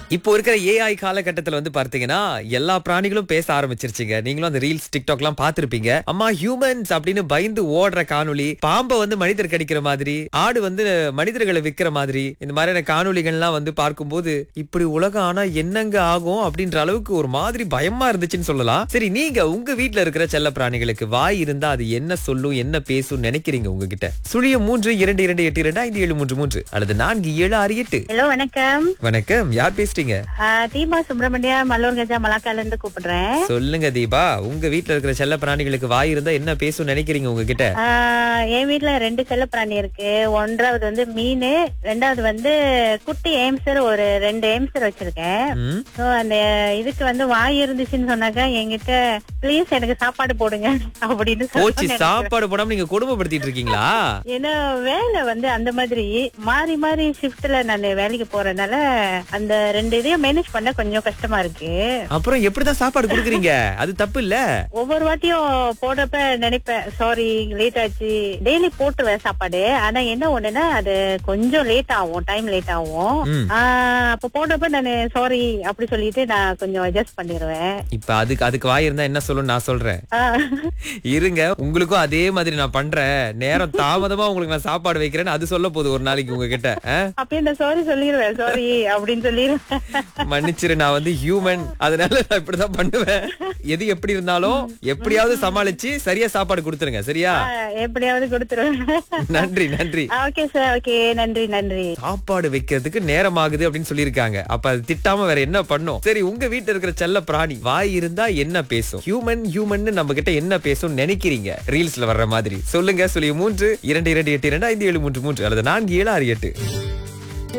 இப்போ இருக்கிற ஏஐ காலகட்டத்துல வந்து பார்த்தீங்கன்னா எல்லா பிராணிகளும் பேச ஆரம்பிச்சிருச்சுங்க நீங்களும் அந்த ரீல்ஸ் டிக்டாக்லாம் பார்த்திருப்பீங்க அம்மா ஹியூமன்ஸ் அப்படின்னு பயந்து ஓடுற காணொளி பாம்பை வந்து மனிதர் கடிக்கிற மாதிரி ஆடு வந்து மனிதர்களை விக்கிற மாதிரி இந்த மாதிரியான காணொளிகள்லாம் வந்து பார்க்கும்போது இப்படி உலகம் ஆனா என்னங்க ஆகும் அப்படின்ற அளவுக்கு ஒரு மாதிரி பயமா இருந்துச்சுன்னு சொல்லலாம் சரி நீங்க உங்க வீட்ல இருக்கிற செல்ல பிராணிகளுக்கு வாய் இருந்தா அது என்ன சொல்லும் என்ன பேசும் நினைக்கிறீங்க உங்ககிட்ட சுழிய மூன்று இரண்டு இரண்டு எட்டு இரண்டு ஐந்து ஏழு மூன்று மூன்று அல்லது நான்கு ஏழு ஆறு எட்டு ஹலோ வணக்கம் வணக்கம் யார் பேசுறீங்க ஆஹ் தீபா சுப்பிரமணியா மல்லூர் கஜா மலாக்கால இருந்து கூப்பிடுறேன் சொல்லுங்க தீபா உங்க வீட்ல இருக்கிற செல்ல பிராணிகளுக்கு வாய் இருந்தா என்ன பேசும் நினைக்கிறீங்க உங்ககிட்ட ஆஹ் என் வீட்ல ரெண்டு செல்ல பிராணி இருக்கு ஒன்றாவது வந்து மீன் ரெண்டாவது வந்து குட்டி ஏம்சர் ஒரு ரெண்டு ஏம்சர் வச்சிருக்கேன் ம், சோ அந்த இதுக்கு வந்து வாய் இருந்துச்சுன்னு சொன்னாக்கா என்கிட்ட ப்ளீஸ் எனக்கு சாப்பாடு போடுங்க அப்படின்னு போச்சு சொன்னேன். சாப்பாடு போடாம நீங்க குடும்பப்படுத்திட்டு இருக்கீங்களா ஏன்னா வேலை வந்து அந்த மாதிரி மாறி மாறி ஷிஃப்ட்ல நான் வேலைக்கு போறதுனால அந்த ரெண்டு இதையும் மேனேஜ் பண்ண கொஞ்சம் கஷ்டமா இருக்கு அப்புறம் எப்படிதான் சாப்பாடு குடுக்குறீங்க அது தப்பு இல்ல ஒவ்வொரு வாட்டியும் போடுறப்ப நினைப்பேன் சாரி லேட் ஆச்சு டெய்லி போட்டுருவேன் சாப்பாடு ஆனா என்ன ஒண்ணுன்னா அது கொஞ்சம் லேட் ஆகும் டைம் லேட் ஆகும் ம். ஆஹ் அப்ப போடுறப்ப நான் சாரி அப்படி சொல்லிட்டு நான் கொஞ்சம் அட்ஜஸ்ட் பண்ணிடுவேன் இப்ப அதுக்கு அதுக்கு வாய் இருந்தா என்ன சொல்லும் நான் சொல்றேன் ஆஹ் இருங்க உங்களுக்கும் அதே மாதிரி நான் பண்றேன் நேரம் தாமதமா உங்களுக்கு நான் சாப்பாடு வைக்கிறேன்னு அது சொல்ல போகுது ஒரு நாளைக்கு உங்ககிட்ட ஆ? அப்பயே நான் சாரி சொல்லிடுவேன் சாரி அப்படின்னு சொல்லிடுவேன் மன்னிச்சிரு நான் வந்து ஹியூமன் அதனால நான் இப்படிதான் பண்ணுவேன் எது எப்படி இருந்தாலும் எப்படியாவது சமாளிச்சு சரியா சாப்பாடு கொடுத்துருங்க சரியா ஆஹ் எப்படியாவது கொடுத்துருவேன் நன்றி நன்றி ஓகே சார் ஓகே நன்றி நன்றி சாப்பாடு வைக்கிறதுக்கு நேரம் ஆகுது அப்படின்னு சொல்லியிருக்காங்க அப்ப அது திட்டாம வேற என்ன பண்ணும் சரி உங்க வீட்டுல இருக்கிற செல்ல பிராணி வாய் இருந்தா என்ன பேசும் ஹியூமன் ஹியூமன் நம்ம கிட்ட என்ன பேசும் நினைக்கிறீங்க ரீல்ஸ்ல வர்ற மாதிரி சொல்லுங்க சொல்லி மூன்று இரண்டு இரண்டு எட்டு இரண்டு ஐந்து ஏழு மூன்று மூன்று அல்லது நான்கு ஏழு ஆறு எட்டு